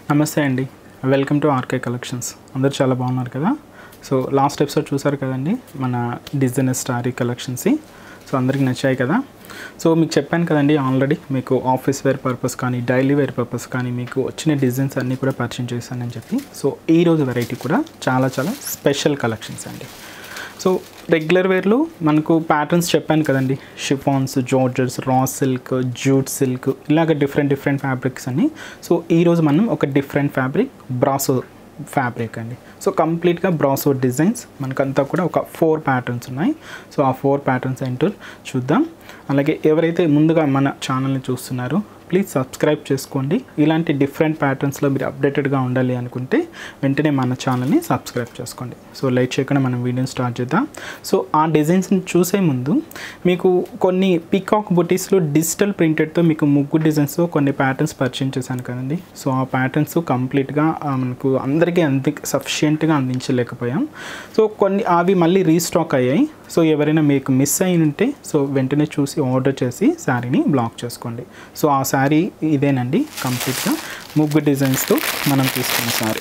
నమస్తే అండి welcome to RK collections అందరు చాలా బాగున్నారు కదా సో లాస్ట్ ఎపిసోడ్ చూసారు కదండి మన డిజైనర్ స్టారీ కలెక్షన్స్ సో అందరికి నచ్చాయి కదా సో మీకు చెప్పాను కదండి ఆల్రెడీ మీకు ఆఫీస్ వేర్ పర్పస్ కానీ డైలీ వేర్ పర్పస్ కానీ మీకు వచ్చిన డిజైన్స్ అన్నీ కూడా పరిచయం చేశానని చెప్పి సో ఈ రోజు వెరైటీ కూడా చాలా చాలా స్పెషల్ కలెక్షన్స్ అండి సో రెగ్యులర్ వేర్లో మనకు ప్యాటర్న్స్ చెప్పాను కదండి షిఫాన్స్ జార్జర్స్ రా సిల్క్ జూట్ సిల్క్ ఇలాగ డిఫరెంట్ డిఫరెంట్ ఫ్యాబ్రిక్స్ అన్ని సో ఈరోజు మనం ఒక డిఫరెంట్ ఫ్యాబ్రిక్ బ్రాసో ఫ్యాబ్రిక్ అండి సో కంప్లీట్గా బ్రాసో డిజైన్స్ మనకంతా కూడా ఒక ఫోర్ ప్యాటర్న్స్ ఉన్నాయి సో ఆ ఫోర్ ప్యాటర్న్స్ ఏంటో చూద్దాం అలాగే ఎవరైతే ముందుగా మన ఛానల్ని చూస్తున్నారో ప్లీజ్ సబ్స్క్రైబ్ చేసుకోండి ఇలాంటి డిఫరెంట్ ప్యాటర్న్స్లో మీరు అప్డేటెడ్గా ఉండాలి అనుకుంటే వెంటనే మన ఛానల్ని సబ్స్క్రైబ్ చేసుకోండి సో లైట్ చేయకుండా మనం వీడియోని స్టార్ట్ చేద్దాం సో ఆ డిజైన్స్ని చూసే ముందు మీకు కొన్ని పికాక్ బుటీస్లో డిజిటల్ ప్రింటెడ్తో మీకు ముగ్గు డిజైన్స్తో కొన్ని ప్యాటర్న్స్ పరిచయం చేశాను కదండి సో ఆ ప్యాటర్న్స్ కంప్లీట్గా ఆ, మనకు అందరికీ అంది సఫిషియెంట్గా అందించలేకపోయాం సో కొన్ని అవి మళ్ళీ రీస్టాక్ అయ్యాయి సో ఎవరైనా మీకు మిస్ అయి ఉంటే సో వెంటనే చూసి ఆర్డర్ చేసి శారీని బ్లాక్ చేసుకోండి సో ఆ శారీ ఇదేనండి కంప్లీట్గా ముగ్గు డిజైన్స్తో మనం తీసుకున్న శారీ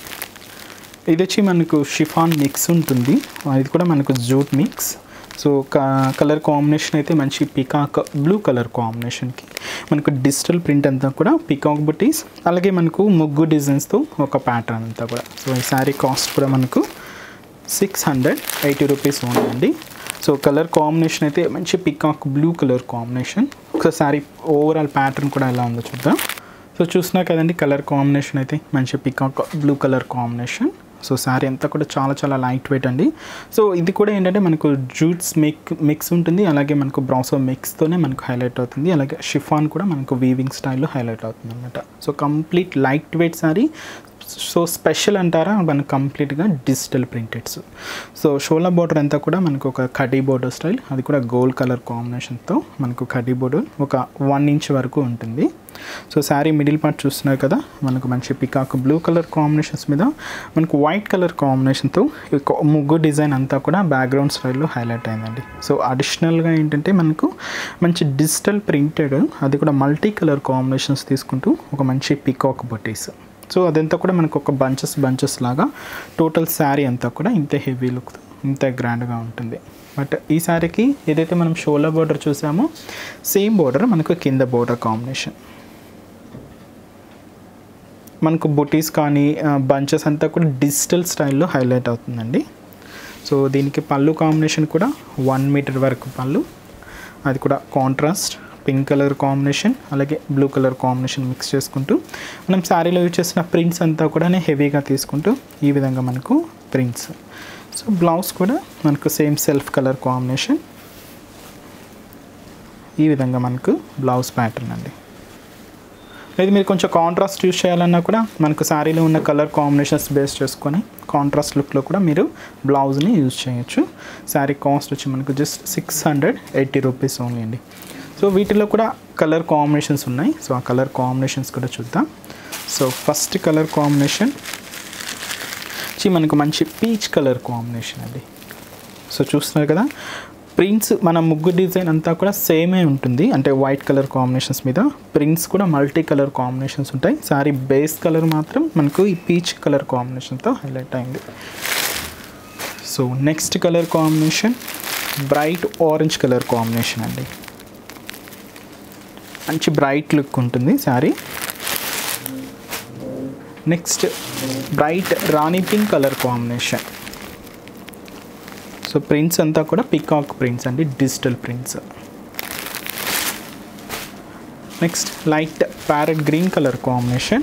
ఇది వచ్చి మనకు షిఫాన్ మిక్స్ ఉంటుంది ఇది కూడా మనకు jute mix so colour combination అయితే మంచి పికాక్ బ్లూ కలర్ కాంబినేషన్కి మనకు డిజిటల్ ప్రింట్ అంతా కూడా పికాక్ బుటీస్ అలాగే మనకు ముగ్గు డిజైన్స్తో ఒక ప్యాటర్న్ అంతా కూడా సో ఈ శారీ కాస్ట్ కూడా మనకు సిక్స్ హండ్రెడ్ ఎయిటీ రూపీస్ ఉందండి సో కలర్ కాంబినేషన్ అయితే మంచి పికాక్ బ్లూ కలర్ కాంబినేషన్ ఒకసారి శారీ ఓవరాల్ ప్యాటర్న్ కూడా ఎలా ఉందో చూద్దాం సో చూసినా కదండి కలర్ కాంబినేషన్ అయితే మంచి peacock blue colour combination so sari అంతా కూడా చాలా చాలా లైట్ వెయిట్ అండి సో ఇది కూడా ఏంటంటే మనకు జూట్స్ మిక్ మిక్స్ ఉంటుంది అలాగే మనకు బ్రాసో మిక్స్తోనే మనకు హైలైట్ అవుతుంది అలాగే షిఫాన్ కూడా మనకు వీవింగ్ స్టైల్లో హైలైట్ అవుతుంది అనమాట so complete light weight sari so special అంటారా మనకు కంప్లీట్గా డిజిటల్ ప్రింటెడ్స్ సో షోలా బోర్డర్ అంతా కూడా మనకు ఒక కడీ బోర్డర్ స్టైల్ అది కూడా గోల్డ్ కలర్ కాంబినేషన్తో మనకు కడీ బోర్డర్ ఒక వన్ ఇంచ్ వరకు ఉంటుంది సో శారీ మిడిల్ పార్ట్ చూస్తున్నారు కదా మనకు మంచి పికాక్ బ్లూ కలర్ కాంబినేషన్స్ మీద మనకు వైట్ కలర్ కాంబినేషన్తో ఈ కొ- ముగ్గు డిజైన్ అంతా కూడా బ్యాక్గ్రౌండ్ స్టైల్లో హైలైట్ అయిందండి సో అడిషనల్గా ఏంటంటే మనకు మంచి డిజిటల్ ప్రింటెడ్ అది కూడా మల్టీ కలర్ కాంబినేషన్స్ తీసుకుంటూ ఒక మంచి పికాక్ బొటీస్ సో అదంతా కూడా మనకు ఒక బంచెస్ బంచెస్ లాగా టోటల్ శారీ అంతా కూడా ఇంత హెవీ లుక్ ఇంత గ్రాండ్గా ఉంటుంది బట్ ఈ శారీకి ఏదైతే మనం షోలా బోర్డర్ చూసామో సేమ్ బోర్డర్ మనకు కింద బోర్డర్ కాంబినేషన్ మనకు బుటీస్ కానీ బంచెస్ అంతా కూడా డిజిటల్ స్టైల్లో హైలైట్ అవుతుందండి సో దీనికి పళ్ళు కాంబినేషన్ కూడా వన్ మీటర్ వరకు పళ్ళు అది కూడా కాంట్రాస్ట్ పింక్ కలర్ కాంబినేషన్ అలాగే బ్లూ కలర్ కాంబినేషన్ మిక్స్ చేసుకుంటూ మనం శారీలో యూజ్ చేసిన ప్రింట్స్ అంతా కూడా హెవీగా తీసుకుంటూ ఈ విధంగా మనకు ప్రింట్స్ సో బ్లౌజ్ కూడా మనకు సేమ్ సెల్ఫ్ కలర్ కాంబినేషన్ ఈ విధంగా మనకు బ్లౌజ్ ప్యాటర్న్ అండి లేదు మీరు కొంచెం కాంట్రాస్ట్ యూస్ చేయాలన్నా కూడా మనకు శారీలో ఉన్న కలర్ కాంబినేషన్స్ బేస్ చేసుకొని కాంట్రాస్ట్ లుక్లో కూడా మీరు బ్లౌజ్ని యూజ్ చేయొచ్చు శారీ కాస్ట్ వచ్చి మనకు just six hundred eighty rupees only అండి సో వీటిలో కూడా కలర్ కాంబినేషన్స్ ఉన్నాయి సో ఆ కలర్ కాంబినేషన్స్ కూడా చూద్దాం సో ఫస్ట్ కలర్ కాంబినేషన్ వచ్చి మనకు మంచి పీచ్ కలర్ కాంబినేషన్ అండి సో చూస్తున్నారు కదా ప్రింట్స్ మన ముగ్గు డిజైన్ అంతా కూడా సేమే ఉంటుంది అంటే వైట్ కలర్ కాంబినేషన్స్ మీద ప్రింట్స్ కూడా మల్టీ కలర్ కాంబినేషన్స్ ఉంటాయి సారీ బేస్ కలర్ మాత్రం మనకు ఈ పీచ్ కలర్ కాంబినేషన్తో హైలైట్ అయింది so next colour combination bright orange colour combination అండి మంచి బ్రైట్ లుక్ ఉంటుంది sari next bright rani pink colour combination so prints అంతా కూడా పికాక్ ప్రింట్స్ అండి digital prints next light parrot green colour combination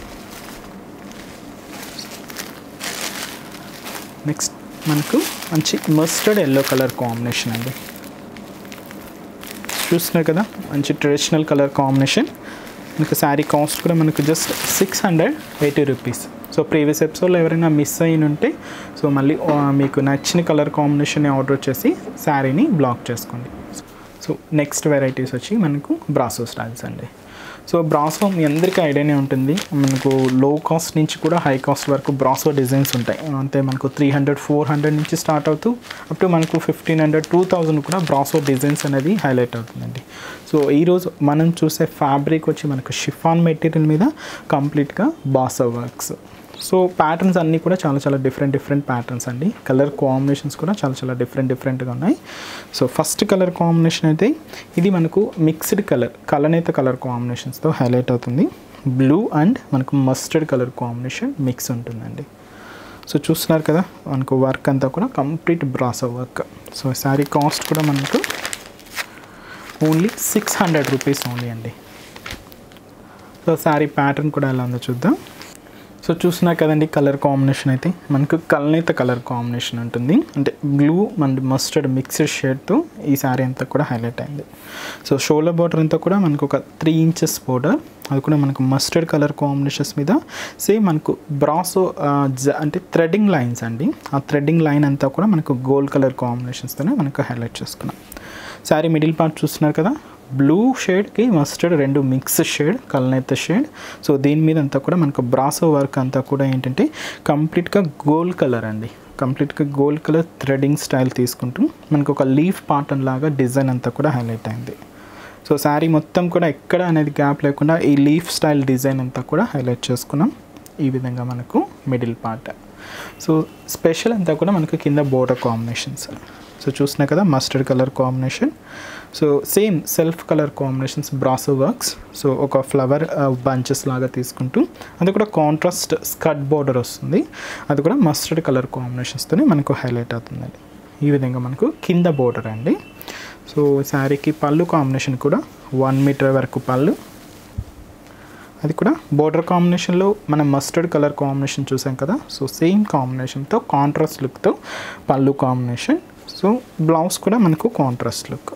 next మనకు మంచి మస్టర్డ్ ఎల్లో కలర్ కాంబినేషన్ అండి చూస్తున్నారు కదా మంచి ట్రెడిషనల్ కలర్ కాంబినేషన్ మనకు శారీ కాస్ట్ కూడా మనకు just six hundred eighty rupees so previous ఎపిసోడ్లో ఎవరైనా మిస్ అయిన ఉంటే సో మళ్ళీ ఆ, మీకు నచ్చిన కలర్ కాంబినేషన్ ఆర్డర్ చేసి శారీని బ్లాక్ చేసుకోండి సో నెక్స్ట్ వెరైటీస్ వచ్చి మనకు బ్రాసో స్టైల్స్ అండి సో బ్రాసో మీ అందరికీ ఐడియానే ఉంటుంది మనకు లో కాస్ట్ నుంచి కూడా హై కాస్ట్ వరకు బ్రాసో డిజైన్స్ ఉంటాయి అంటే మనకు త్రీ హండ్రెడ్ ఫోర్ హండ్రెడ్ నుంచి స్టార్ట్ అవుతూ అప్ టు మనకు ఫిఫ్టీన్ హండ్రెడ్ టూ థౌజండ్ కూడా బ్రాసో డిజైన్స్ అనేది హైలైట్ అవుతుందండి సో ఈరోజు మనం చూసే ఫ్యాబ్రిక్ వచ్చి మనకు షిఫాన్ మెటీరియల్ మీద కంప్లీట్గా బాసో వర్క్స్ సో ప్యాటర్న్స్ అన్నీ కూడా చాలా చాలా డిఫరెంట్ డిఫరెంట్ ప్యాటర్న్స్ అండి కలర్ కాంబినేషన్స్ కూడా చాలా చాలా డిఫరెంట్ డిఫరెంట్గా ఉన్నాయి సో ఫస్ట్ కలర్ కాంబినేషన్ అయితే ఇది మనకు మిక్స్డ్ కలర్ కలనేత కలర్ కాంబినేషన్స్తో హైలైట్ అవుతుంది బ్లూ అండ్ మనకు మస్టర్డ్ కలర్ కాంబినేషన్ మిక్స్ ఉంటుందండి సో చూస్తున్నారు కదా మనకు వర్క్ అంతా కూడా complete brasso work so sari cost కూడా మనకు only six hundred rupees only అండి సో శారీ ప్యాటర్న్ కూడా ఎలా ఉందో చూద్దాం సో చూసినా కదండి కలర్ కాంబినేషన్ అయితే మనకు కల్నేత కలర్ కాంబినేషన్ ఉంటుంది అంటే బ్లూ అండ్ మస్టర్డ్ మిక్స్డ్ షేడ్తో ఈ శారీ అంతా కూడా హైలైట్ అయింది సో షోల్డర్ బార్డర్ అంతా కూడా మనకు ఒక త్రీ ఇంచెస్ బోర్డర్ అది కూడా మనకు మస్టర్డ్ కలర్ కాంబినేషన్స్ మీద సేమ్ మనకు బ్రాసో అంటే థ్రెడ్డింగ్ లైన్స్ అండి ఆ థ్రెడ్డింగ్ లైన్ అంతా కూడా మనకు గోల్డ్ కలర్ కాంబినేషన్స్తోనే మనకు హైలైట్ చేసుకున్నాం శారీ మిడిల్ పార్ట్ చూస్తున్నారు కదా బ్లూ షేడ్కి మస్టర్డ్ రెండు మిక్స్ షేడ్ కల్నైత షేడ్ సో దీని మీద అంతా కూడా మనకు బ్రాసో వర్క్ అంతా కూడా ఏంటంటే కంప్లీట్గా గోల్డ్ కలర్ అండి కంప్లీట్గా గోల్డ్ కలర్ థ్రెడింగ్ స్టైల్ తీసుకుంటూ మనకు ఒక లీఫ్ పాటర్న్ లాగా డిజైన్ అంతా కూడా హైలైట్ అయింది సో శారీ మొత్తం కూడా ఎక్కడ అనేది గ్యాప్ లేకుండా ఈ లీఫ్ స్టైల్ డిజైన్ అంతా కూడా హైలైట్ చేసుకున్నాం ఈ విధంగా మనకు మిడిల్ పార్ట్ సో స్పెషల్ అంతా కూడా మనకు కింద బోర్డర్ కాంబినేషన్స్ సో చూసినా కదా mustard colour combination so same self colour combinations brasso works so ఒక ఫ్లవర్ బంచెస్ లాగా తీసుకుంటూ అది కూడా కాంట్రాస్ట్ స్కట్ బోర్డర్ వస్తుంది అది కూడా మస్టర్డ్ కలర్ కాంబినేషన్స్తోనే మనకు హైలైట్ అవుతుందండి ఈ విధంగా మనకు కింద బోర్డర్ అండి సో శారీకి పళ్ళు కాంబినేషన్ కూడా వన్ మీటర్ వరకు పళ్ళు అది కూడా బోర్డర్ కాంబినేషన్లో మనం మస్టర్డ్ కలర్ కాంబినేషన్ చూసాం కదా సో సేమ్ కాంబినేషన్తో కాంట్రాస్ట్ లుక్తో పళ్ళు కాంబినేషన్ సో బ్లౌజ్ కూడా మనకు కాంట్రాస్ట్ లుక్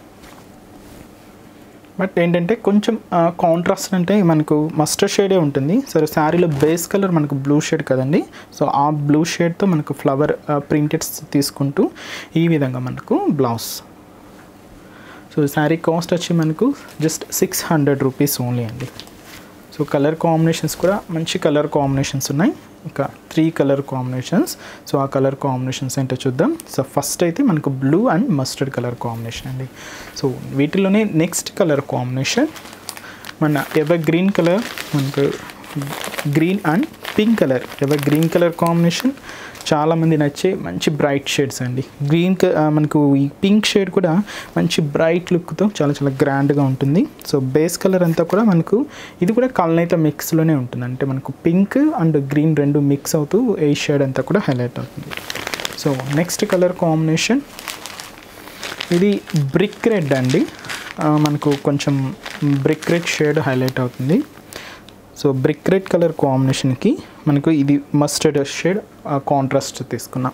బట్ ఏంటంటే కొంచెం కాంట్రాస్ట్ అంటే మనకు మస్టర్డ్ షేడే ఉంటుంది సరే శారీలో బేస్ కలర్ మనకు బ్లూ షేడ్ కదండి సో ఆ బ్లూ షేడ్తో మనకు ఫ్లవర్ ప్రింటెడ్స్ తీసుకుంటూ ఈ విధంగా మనకు బ్లౌజ్ సో శారీ కాస్ట్ వచ్చి మనకు just six hundred rupees only అండి సో కలర్ కాంబినేషన్స్ కూడా మంచి కలర్ కాంబినేషన్స్ ఉన్నాయి ఇంకా త్రీ కలర్ కాంబినేషన్స్ సో ఆ కలర్ కాంబినేషన్స్ ఏంటో చూద్దాం సో ఫస్ట్ అయితే మనకు blue and mustard colour combination అండి సో వీటిలోనే నెక్స్ట్ కలర్ కాంబినేషన్ మన ఎవర్ గ్రీన్ కలర్ మనకు green and pink colour evergreen colour combination చాలామంది నచ్చే మంచి బ్రైట్ షేడ్స్ అండి గ్రీన్ మనకు ఈ పింక్ షేడ్ కూడా మంచి బ్రైట్ లుక్తో చాలా చాలా గ్రాండ్గా ఉంటుంది సో బేస్ కలర్ అంతా కూడా మనకు ఇది కూడా కలనైత మిక్స్లోనే ఉంటుంది అంటే మనకు పింక్ అండ్ గ్రీన్ రెండు మిక్స్ అవుతూ ఏ షేడ్ అంతా కూడా హైలైట్ అవుతుంది సో నెక్స్ట్ కలర్ కాంబినేషన్ ఇది బ్రిక్ రెడ్ అండి మనకు కొంచెం బ్రిక్ రెడ్ షేడ్ హైలైట్ అవుతుంది సో బ్రిక్ రెడ్ కలర్ కాంబినేషన్కి మనకు ఇది మస్టర్డ్ షేడ్ కాంట్రాస్ట్ తీసుకున్నాం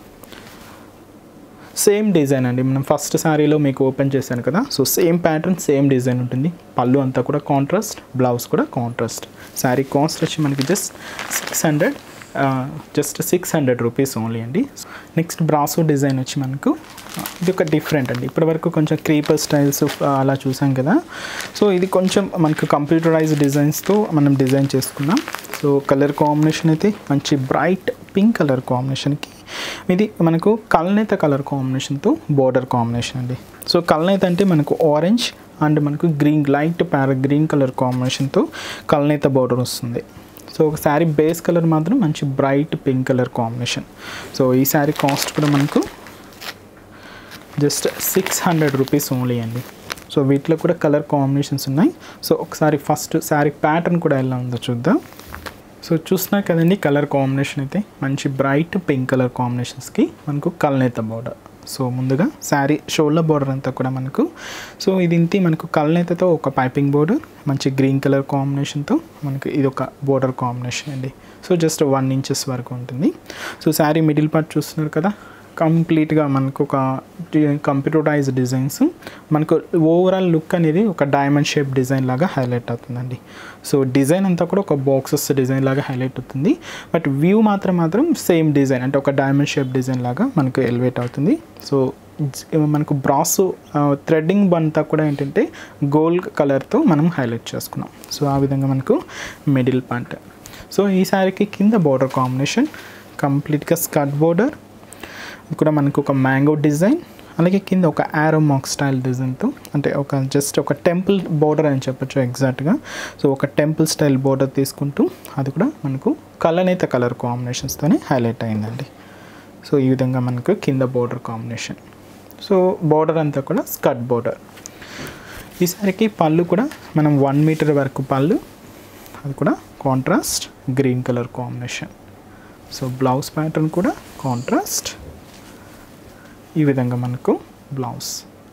సేమ్ డిజైన్ అండి మనం ఫస్ట్ శారీలో మీకు ఓపెన్ చేశాను కదా so same pattern same design ఉంటుంది పళ్ళు అంతా కూడా కాంట్రాస్ట్ బ్లౌజ్ కూడా కాంట్రాస్ట్ శారీ కాస్ట్ వచ్చి మనకి just six hundred just six hundred rupees only అండి నెక్స్ట్ బ్రాసో డిజైన్ వచ్చి మనకు ఇది ఒక డిఫరెంట్ అండి ఇప్పటివరకు కొంచెం క్రీపర్ స్టైల్స్ అలా చూసాం కదా సో ఇది కొంచెం మనకు కంప్యూటరైజ్ డిజైన్స్తో మనం డిజైన్ చేసుకున్నాం సో కలర్ కాంబినేషన్ అయితే మంచి బ్రైట్ పింక్ కలర్ కాంబినేషన్కి ఇది మనకు కల్నేత కలర్ కాంబినేషన్తో బోర్డర్ కాంబినేషన్ అండి సో కల్నేత అంటే మనకు ఆరెంజ్ అండ్ మనకు green light parrot green colour కాంబినేషన్తో కల్నేత బోర్డర్ వస్తుంది సో ఒక శారీ బేస్ కలర్ మాత్రం మంచి bright pink colour combination so ఈ శారీ కాస్ట్ కూడా మనకు just six hundred rupees only అండి సో వీటిలో కూడా కలర్ కాంబినేషన్స్ ఉన్నాయి సో ఒకసారి ఫస్ట్ శారీ ప్యాటర్న్ కూడా ఎలా ఉందో చూద్దాం సో చూసినా కదండి కలర్ కాంబినేషన్ అయితే మంచి బ్రైట్ పింక్ కలర్ కాంబినేషన్స్కి మనకు కల్నేత బోర్డర్ సో ముందుగా శారీ షోల్డర్ బోర్డర్ అంతా కూడా మనకు సో ఇది ఇంటి మనకు కల్నేతతో ఒక పైపింగ్ బోర్డర్ మంచి గ్రీన్ కలర్ కాంబినేషన్తో మనకు ఇది ఒక బోర్డర్ కాంబినేషన్ అండి సో జస్ట్ వన్ ఇంచెస్ వరకు ఉంటుంది సో శారీ మిడిల్ పార్ట్ చూస్తున్నారు కదా కంప్లీట్గా మనకు ఒక కంప్యూటరైజ్ డిజైన్స్ మనకు ఓవరాల్ లుక్ అనేది ఒక డైమండ్ షేప్ డిజైన్ లాగా హైలైట్ అవుతుందండి సో డిజైన్ అంతా కూడా ఒక బాక్సెస్ డిజైన్ లాగా హైలైట్ అవుతుంది బట్ వ్యూ మాత్రం మాత్రం సేమ్ డిజైన్ అంటే ఒక డైమండ్ షేప్ డిజైన్ లాగా మనకు ఎలివేట్ అవుతుంది సో జ- మనకు బ్రాస్ థ్రెడ్డింగ్ అంతా కూడా ఏంటంటే గోల్డ్ కలర్తో మనం హైలైట్ చేసుకున్నాం సో ఆ విధంగా మనకు మిడిల్ పార్ట్ సో ఈ శారీకి కింద బోర్డర్ కాంబినేషన్ కంప్లీట్గా స్కర్ట్ బోర్డర్ ఇది కూడా మనకు ఒక మ్యాంగో డిజైన్ అలాగే కింద ఒక యారో మాక్ స్టైల్ డిజైన్తో అంటే ఒక జస్ట్ ఒక టెంపుల్ బోర్డర్ అని చెప్పొచ్చు ఎగ్జాక్ట్గా సో ఒక టెంపుల్ స్టైల్ బోర్డర్ తీసుకుంటూ అది కూడా మనకు కలనేత కలర్ కాంబినేషన్స్తోనే హైలైట్ అయిందండి సో ఈ విధంగా మనకు కింద బోర్డర్ కాంబినేషన్ సో బోర్డర్ అంతా కూడా స్కర్ట్ బోర్డర్ ఈసారికి పళ్ళు కూడా మనం వన్ మీటర్ వరకు పళ్ళు అది కూడా contrast green colour combination so blouse pattern కూడా కాంట్రాస్ట్ ఈ విధంగా మనకు బ్లౌజ్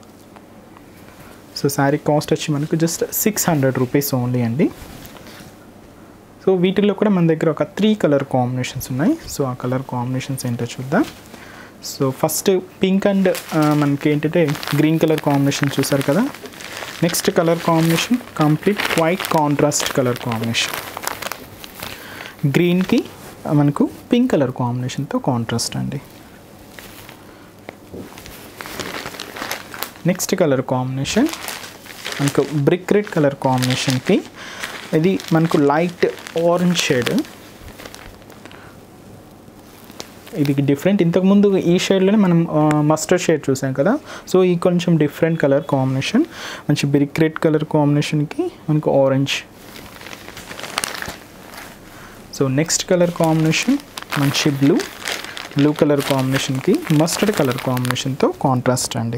సో శారీ కాస్ట్ వచ్చి మనకు just six hundred rupees only అండి సో వీటిల్లో కూడా మన దగ్గర ఒక త్రీ కలర్ కాంబినేషన్స్ ఉన్నాయి సో ఆ కలర్ కాంబినేషన్స్ ఏంటో చూద్దాం సో ఫస్ట్ పింక్ అండ్ మనకి ఏంటంటే గ్రీన్ కలర్ కాంబినేషన్ చూసారు కదా next colour combination complete white contrast colour combination గ్రీన్కి మనకు పింక్ కలర్ కాంబినేషన్తో కాంట్రాస్ట్ అండి నెక్స్ట్ కలర్ కాంబినేషన్ మనకు బ్రిక్ రెడ్ కలర్ కాంబినేషన్కి ఇది మనకు లైట్ ఆరెంజ్ షేడ్ ఇది డిఫరెంట్ ఇంతకుముందు ఈ షేడ్లోనే మనం మస్టర్డ్ షేడ్ చూసాం కదా సో ఈ కొంచెం డిఫరెంట్ కలర్ కాంబినేషన్ మంచి బ్రిక్ రెడ్ కలర్ కాంబినేషన్కి మనకు orange so next colour combination మంచి బ్లూ బ్లూ కలర్ కాంబినేషన్కి మస్టర్డ్ కలర్ కాంబినేషన్తో కాంట్రాస్ట్ అండి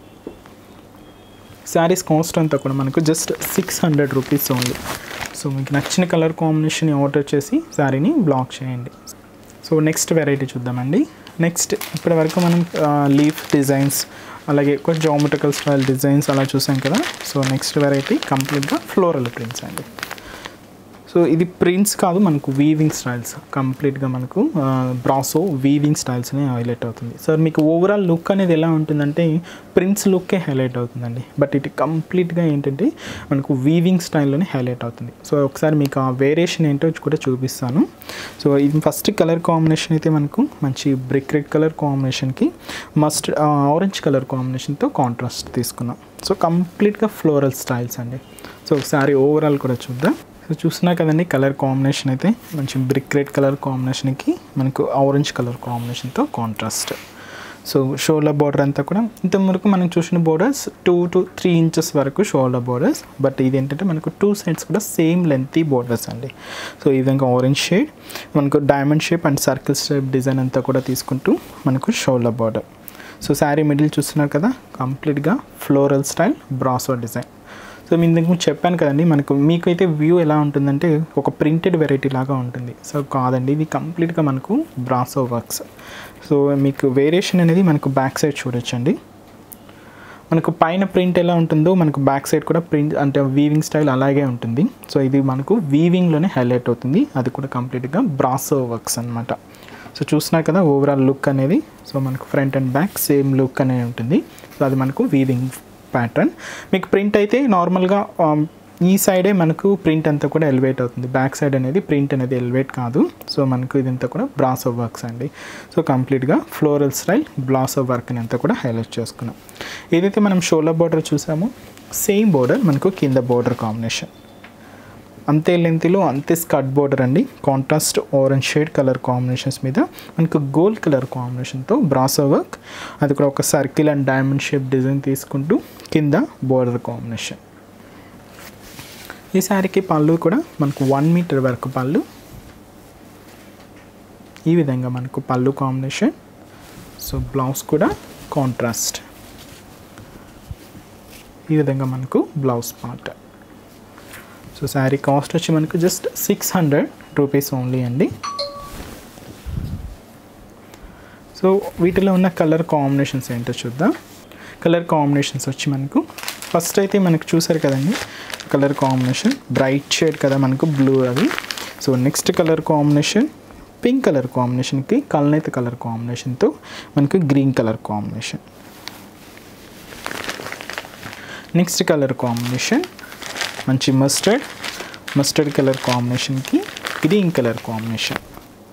శారీస్ కాస్ట్ అంతా కూడా మనకు just six hundred rupees only so మీకు నచ్చిన కలర్ కాంబినేషన్ ఆర్డర్ చేసి శారీని బ్లాక్ చేయండి సో నెక్స్ట్ వెరైటీ చూద్దామండి నెక్స్ట్ ఇప్పటి వరకు మనం లీఫ్ డిజైన్స్ అలాగే ఒక జామెట్రికల్ స్టైల్ డిజైన్స్ అలా చూసాం కదా సో నెక్స్ట్ వెరైటీ కంప్లీట్గా ఫ్లోరల్ ప్రింట్స్ అండి సో ఇది ప్రింట్స్ కాదు మనకు వీవింగ్ స్టైల్స్ కంప్లీట్గా మనకు బ్రాసో వీవింగ్ స్టైల్స్ని హైలైట్ అవుతుంది సార్ మీకు ఓవరాల్ లుక్ అనేది ఎలా ఉంటుందంటే ప్రింట్స్ లుక్కే హైలైట్ అవుతుందండి బట్ ఇది కంప్లీట్గా ఏంటంటే మనకు వీవింగ్ స్టైల్లోనే హైలైట్ అవుతుంది సో ఒకసారి మీకు ఆ వేరియేషన్ ఏంటో కూడా చూపిస్తాను సో ఇది ఫస్ట్ కలర్ కాంబినేషన్ అయితే మనకు మంచి బ్రిక్ రెడ్ కలర్ కాంబినేషన్కి మస్ట్ ఆరెంజ్ కలర్ కాంబినేషన్తో కాంట్రాస్ట్ తీసుకున్నాం సో కంప్లీట్గా ఫ్లోరల్ స్టైల్స్ అండి సో ఒకసారి ఓవరాల్ కూడా చూద్దాం సో చూస్తున్నా కదండి కలర్ కాంబినేషన్ అయితే మంచి బ్రిక్ రెడ్ కలర్ కాంబినేషన్కి మనకు ఆరెంజ్ కలర్ కాంబినేషన్తో కాంట్రాస్ట్ సో షోల్డర్ బార్డర్ అంతా కూడా ఇంతవరకు మనం చూసిన borders two to three inches వరకు షోల్డర్ బోర్డర్స్ బట్ ఇది ఏంటంటే మనకు టూ సైడ్స్ కూడా సేమ్ లెంతీ బోర్డర్స్ అండి సో ఈ విధంగా ఆరెంజ్ షేడ్ మనకు diamond shape and circle shape design అంతా కూడా తీసుకుంటూ మనకు shoulder border so sari middle చూస్తున్నారు కదా కంప్లీట్గా floral style brasso design so మీ ఇంతకు ముందు చెప్పాను కదండి మనకు మీకైతే వ్యూ ఎలా ఉంటుందంటే ఒక ప్రింటెడ్ వెరైటీ లాగా ఉంటుంది సో కాదండి ఇది కంప్లీట్గా మనకు బ్రాసో వర్క్స్ సో మీకు వేరియేషన్ అనేది మనకు బ్యాక్ సైడ్ చూడొచ్చండి మనకు పైన ప్రింట్ ఎలా ఉంటుందో మనకు బ్యాక్ సైడ్ కూడా ప్రింట్ అంటే వీవింగ్ స్టైల్ అలాగే ఉంటుంది సో ఇది మనకు వీవింగ్లోనే హైలైట్ అవుతుంది అది కూడా కంప్లీట్గా బ్రాసో వర్క్స్ అనమాట సో చూసినా కదా ఓవరాల్ లుక్ అనేది సో మనకు front and back same look అనేది ఉంటుంది సో అది మనకు వీవింగ్ ప్యాటర్న్ మీకు ప్రింట్ అయితే నార్మల్గా ఈ సైడే మనకు ప్రింట్ అంతా కూడా ఎలివేట్ అవుతుంది బ్యాక్ సైడ్ అనేది ప్రింట్ అనేది ఎలివేట్ కాదు సో మనకు ఇదంతా కూడా బ్రాసో వర్క్స్ అండి సో కంప్లీట్గా ఫ్లోరల్ స్టైల్ బ్లాసో వర్క్ని అంతా కూడా హైలైట్ చేసుకున్నాం ఏదైతే మనం షోల్డర్ బార్డర్ చూసామో సేమ్ బోర్డర్ మనకు కింద బోర్డర్ కాంబినేషన్ అంతే లెంత్లో అంతే స్కర్ట్ బోర్డర్ అండి contrast orange shade colour combinations మీద మనకు గోల్డ్ కలర్ కాంబినేషన్తో బ్రాసో వర్క్ అది కూడా ఒక circle and diamond shape design తీసుకుంటూ కింద బోర్డర్ కాంబినేషన్ ఈ శారీకి పళ్ళు కూడా మనకు వన్ మీటర్ వరకు పళ్ళు ఈ విధంగా మనకు పళ్ళు కాంబినేషన్ సో బ్లౌజ్ కూడా కాంట్రాస్ట్ ఈ విధంగా మనకు blouse part so sari cost వచ్చి మనకు just six hundred rupees only అండి సో వీటిలో ఉన్న కలర్ కాంబినేషన్స్ ఏంటో చూద్దాం కలర్ కాంబినేషన్స్ వచ్చి మనకు ఫస్ట్ అయితే మనకు చూసారు కదండి కలర్ కాంబినేషన్ బ్రైట్ షేడ్ కదా మనకు బ్లూ అది so next colour combination pink colour కాంబినేషన్కి కల్నేత కలర్ కాంబినేషన్తో మనకు green colour combination next colour combination మంచి మస్టర్డ్ మస్టర్డ్ కలర్ కాంబినేషన్కి గ్రీన్ కలర్ కాంబినేషన్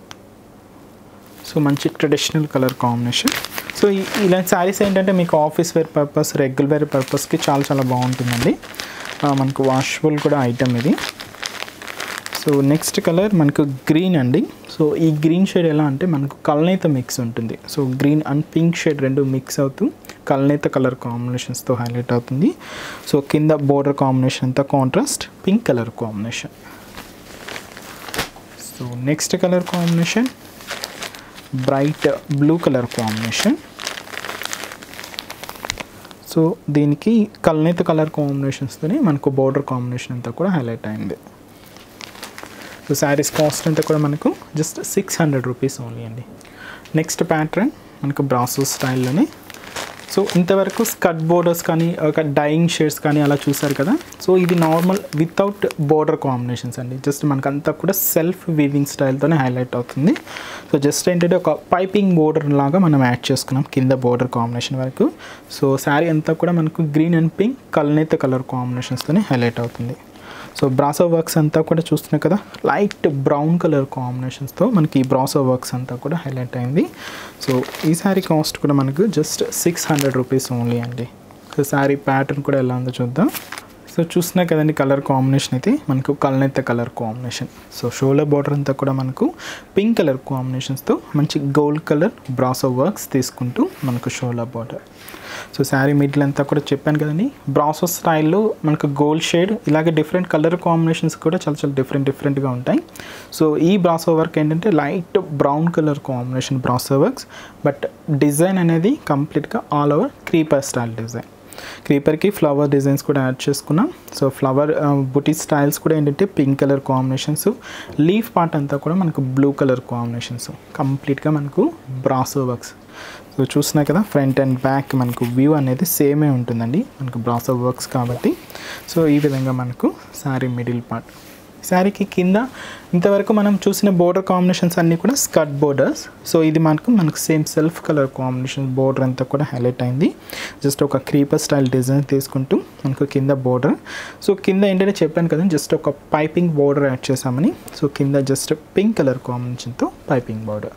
సో మంచి ట్రెడిషనల్ కలర్ కాంబినేషన్ సో ఈ- ఇలాంటి శారీస్ ఏంటంటే మీకు office wear purpose regular wear పర్పస్కి చాలా చాలా బాగుంటుందండి ఆ, మనకు వాషబుల్ కూడా ఐటమ్ ఇది సో నెక్స్ట్ కలర్ మనకు గ్రీన్ అండి సో ఈ గ్రీన్ షేడ్ ఎలా అంటే మనకు కల్నేత మిక్స్ ఉంటుంది so green and pink shade రెండు మిక్స్ అవుతూ కల్నేత కలర్ కాంబినేషన్స్తో హైలైట్ అవుతుంది సో కింద బోర్డర్ కాంబినేషన్ అంతా contrast pink colour combination so next colour combination bright blue colour combination so దీనికి కల్నేత కలర్ కాంబినేషన్స్తోనే మనకు బోర్డర్ కాంబినేషన్ అంతా కూడా హైలైట్ అయింది సో శారీస్ కాస్ట్ అంతా కూడా మనకు just six hundred rupees only అండి నెక్స్ట్ ప్యాటర్న్ మనకు బ్రాసో స్టైల్లోనే సో ఇంతవరకు స్కట్ బోర్డర్స్ కానీ ఒక డైయింగ్ షేడ్స్ కానీ అలా చూసారు కదా సో ఇది నార్మల్ వితౌట్ బోర్డర్ కాంబినేషన్స్ అండి జస్ట్ మనకు అంతా కూడా సెల్ఫ్ వీవింగ్ స్టైల్తోనే హైలైట్ అవుతుంది సో జస్ట్ ఏంటంటే ఒక పైపింగ్ బోర్డర్ లాగా మనం యాడ్ చేసుకున్నాం కింద బోర్డర్ కాంబినేషన్ వరకు సో శారీ అంతా కూడా మనకు గ్రీన్ అండ్ పింక్ కల్నేత కలర్ కాంబినేషన్స్తోనే హైలైట్ అవుతుంది సో బ్రాసో వర్క్స్ అంతా కూడా చూస్తున్నాయి కదా లైట్ బ్రౌన్ కలర్ కాంబినేషన్స్తో మనకి ఈ బ్రాసో వర్క్స్ అంతా కూడా హైలైట్ అయింది సో ఈ శారీ కాస్ట్ కూడా మనకు just six hundred rupees only అండి సో శారీ ప్యాటర్న్ కూడా ఎలా ఉందో చూద్దాం సో చూస్తున్నా కదండి కలర్ కాంబినేషన్ అయితే మనకు కల్నెత్త colour combination so shoulder border అంతా కూడా మనకు పింక్ కలర్ కాంబినేషన్స్తో మంచి గోల్డ్ కలర్ బ్రాసో వర్క్స్ తీసుకుంటూ మనకు షోలర్ బార్డర్ సో శారీ మిడిల్ అంతా కూడా చెప్పాను కదండి బ్రాసో స్టైల్లో మనకు గోల్డ్ షేడ్ ఇలాగే డిఫరెంట్ కలర్ కాంబినేషన్స్ కూడా చాలా చాలా డిఫరెంట్ డిఫరెంట్గా ఉంటాయి సో ఈ బ్రాసో వర్క్ ఏంటంటే light brown colour combination brasso works but design అనేది కంప్లీట్గా all over creeper style design క్రీపర్కి ఫ్లవర్ డిజైన్స్ కూడా యాడ్ చేసుకున్నాం సో ఫ్లవర్ బుటీ స్టైల్స్ కూడా ఏంటంటే pink colour combinations leaf part అంతా కూడా మనకు బ్లూ కలర్ కాంబినేషన్స్ కంప్లీట్గా మనకు బ్రాసో వర్క్స్ సో చూసినా కదా ఫ్రంట్ అండ్ బ్యాక్ మనకు వ్యూ అనేది సేమే ఉంటుందండి మనకు బ్రాసో వర్క్స్ కాబట్టి సో ఈ విధంగా మనకు శారీ మిడిల్ పార్ట్ శారీకి కింద ఇంతవరకు మనం చూసిన బోర్డర్ కాంబినేషన్స్ అన్నీ కూడా స్కర్ట్ బోర్డర్స్ సో ఇది మనకు మనకు same self colour combination border అంతా కూడా హైలైట్ అయింది జస్ట్ ఒక క్రీపర్ స్టైల్ డిజైన్ తీసుకుంటూ మనకు కింద బోర్డర్ సో కింద ఏంటంటే చెప్పాను కదా జస్ట్ ఒక పైపింగ్ బోర్డర్ యాడ్ చేసామని సో కింద జస్ట్ పింక్ కలర్ కాంబినేషన్తో పైపింగ్ బోర్డర్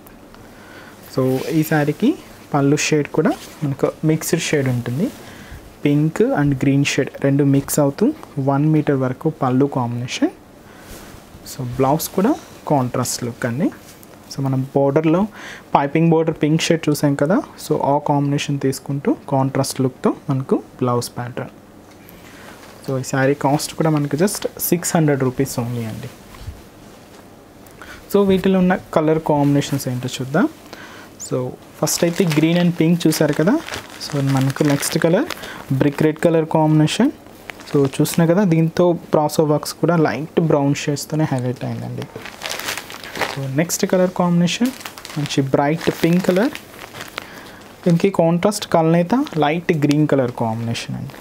సో ఈ శారీకి పళ్ళు షేడ్ కూడా మనకు మిక్స్డ్ షేడ్ ఉంటుంది పింక్ అండ్ గ్రీన్ షేడ్ రెండు మిక్స్ అవుతూ వన్ మీటర్ వరకు పళ్ళు కాంబినేషన్ సో బ్లౌజ్ కూడా కాంట్రాస్ట్ లుక్ అండి సో మనం బోర్డర్లో పైపింగ్ బోర్డర్ పింక్ షేడ్ చూసాం కదా సో ఆ కాంబినేషన్ తీసుకుంటూ కాంట్రాస్ట్ లుక్తో మనకు బ్లౌజ్ ప్యాటర్న్ సో ఈ శారీ కాస్ట్ కూడా మనకు just six hundred rupees only అండి సో వీటిలో ఉన్న కలర్ కాంబినేషన్స్ ఏంటో చూద్దాం సో ఫస్ట్ అయితే గ్రీన్ అండ్ పింక్ చూసారు కదా సో మనకు next colour brick red colour combination so చూసినా కదా దీంతో ప్రాసో వర్క్స్ కూడా లైట్ బ్రౌన్ షేడ్స్తోనే హైలైట్ అయిందండి సో నెక్స్ట్ కలర్ కాంబినేషన్ మంచి బ్రైట్ పింక్ కలర్ దీనికి కాంట్రాస్ట్ కలనేత లైట్ గ్రీన్ కలర్ కాంబినేషన్ అండి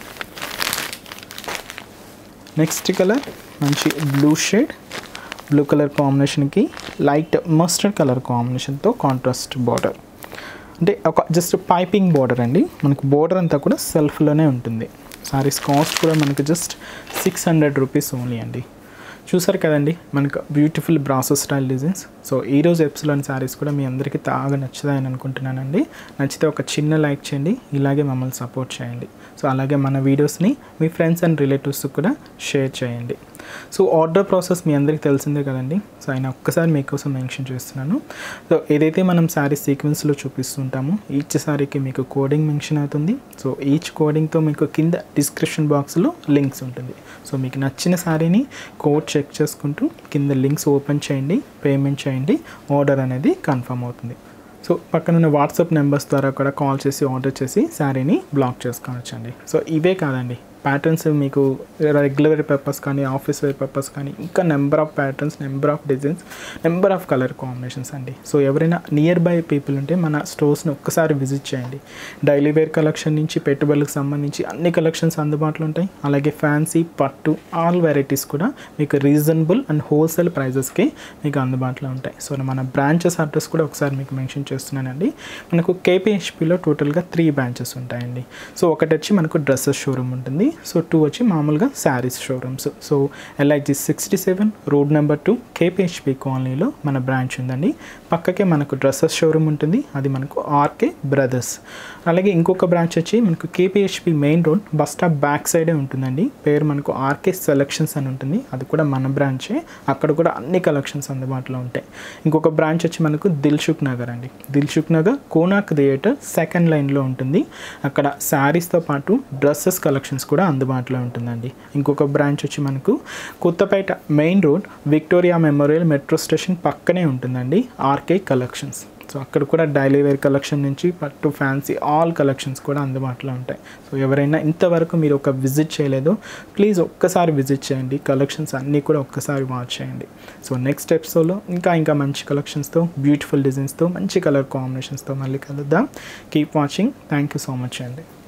నెక్స్ట్ కలర్ మంచి బ్లూ షేడ్ బ్లూ కలర్ కాంబినేషన్కి లైట్ మస్టర్డ్ కలర్ కాంబినేషన్తో కాంట్రాస్ట్ బార్డర్ అంటే ఒక జస్ట్ పైపింగ్ బార్డర్ అండి మనకు బార్డర్ అంతా కూడా సెల్ఫ్లోనే ఉంటుంది సారీస్ కాస్ట్ కూడా మనకు just six hundred rupees only అండి చూసారు కదండి మనకు beautiful brasso style designs so ఈరోజు ఎప్సిలాన్ శారీస్ కూడా మీ అందరికీ తాగా నచ్చుతాయని అనుకుంటున్నానండి నచ్చితే ఒక చిన్న లైక్ చేయండి ఇలాగే మమ్మల్ని సపోర్ట్ చేయండి సో అలాగే మన వీడియోస్ని మీ ఫ్రెండ్స్ అండ్ రిలేటివ్స్కి కూడా షేర్ చేయండి సో ఆర్డర్ ప్రాసెస్ మీ అందరికీ తెలిసిందే కదండి సో ఆయన ఒక్కసారి మీకోసం మెన్షన్ చేస్తున్నాను సో ఏదైతే మనం శారీ సీక్వెన్స్లో చూపిస్తుంటామో ఈచ్ శారీకి మీకు కోడింగ్ మెన్షన్ అవుతుంది సో ఈచ్ కోడింగ్తో మీకు కింద డిస్క్రిప్షన్ బాక్స్లో లింక్స్ ఉంటుంది సో మీకు నచ్చిన శారీని కోడ్ చెక్ చేసుకుంటూ కింద లింక్స్ ఓపెన్ చేయండి పేమెంట్ చేయండి ఆర్డర్ అనేది కన్ఫర్మ్ అవుతుంది సో పక్కనున్న వాట్సాప్ నెంబర్స్ ద్వారా కూడా కాల్ చేసి ఆర్డర్ చేసి శారీని బ్లాక్ చేసుకోవచ్చండి సో ఇవే కాదండి ప్యాటర్న్స్ మీకు రెగ్యులర్ వేర్ పర్పస్ కానీ ఆఫీస్ వేర్ పర్పస్ కానీ ఇంకా number of patterns number of designs number of colour combinations అండి సో ఎవరైనా నియర్ బై పీపుల్ ఉంటే మన స్టోర్స్ని ఒక్కసారి విజిట్ చేయండి డైలీ వేర్ కలెక్షన్ నుంచి పెట్టుబడులకు సంబంధించి అన్ని కలెక్షన్స్ అందుబాటులో ఉంటాయి అలాగే ఫ్యాన్సీ పట్టు ఆల్ వెరైటీస్ కూడా మీకు రీజనబుల్ అండ్ హోల్సేల్ ప్రైజెస్కి మీకు అందుబాటులో ఉంటాయి సో మన బ్రాంచెస్ అడ్రస్ కూడా ఒకసారి మీకు మెన్షన్ చేస్తున్నానండి మనకు కేపీహెచ్పిలో టోటల్గా త్రీ బ్రాంచెస్ ఉంటాయండి సో ఒకటి వచ్చి మనకు డ్రెస్సెస్ షోరూమ్ ఉంటుంది సో టూ వచ్చి మామూలుగా saris showrooms so LIG sixty seven road number two KPHB కాలనీలో మన బ్రాంచ్ ఉందండి పక్కకే మనకు డ్రెస్సెస్ షోరూమ్ ఉంటుంది అది మనకు ఆర్కే బ్రదర్స్ అలాగే ఇంకొక బ్రాంచ్ వచ్చి మనకు KPHB main road bus stop back సైడే ఉంటుందండి పేరు మనకు ఆర్కే సెలెక్షన్స్ అని ఉంటుంది అది కూడా మన బ్రాంచే అక్కడ కూడా అన్ని కలెక్షన్స్ అందుబాటులో ఉంటాయి ఇంకొక బ్రాంచ్ వచ్చి మనకు దిల్షుక్ నగర్ అండి Dilsukhnagar Konark theatre second లైన్లో ఉంటుంది అక్కడ శారీస్తో పాటు డ్రెస్సెస్ కలెక్షన్స్ కూడా అందుబాటులో ఉంటుందండి ఇంకొక బ్రాంచ్ వచ్చి మనకు Kothapet main road Victoria Memorial metro station పక్కనే ఉంటుందండి ఆర్కే కలెక్షన్స్ సో అక్కడ కూడా డైలీ వేర్ కలెక్షన్ నుంచి పట్టు ఫ్యాన్సీ ఆల్ కలెక్షన్స్ కూడా అందుబాటులో ఉంటాయి సో ఎవరైనా ఇంతవరకు మీరు ఒక విజిట్ చేయలేదో ప్లీజ్ ఒక్కసారి విజిట్ చేయండి కలెక్షన్స్ అన్నీ కూడా ఒక్కసారి వాచ్ చేయండి సో నెక్స్ట్ ఎపిసోడ్లో ఇంకా ఇంకా మంచి కలెక్షన్స్తో బ్యూటిఫుల్ డిజైన్స్తో మంచి కలర్ కాంబినేషన్స్తో మళ్ళీ కలుద్దాం keep watching thank you so much అండి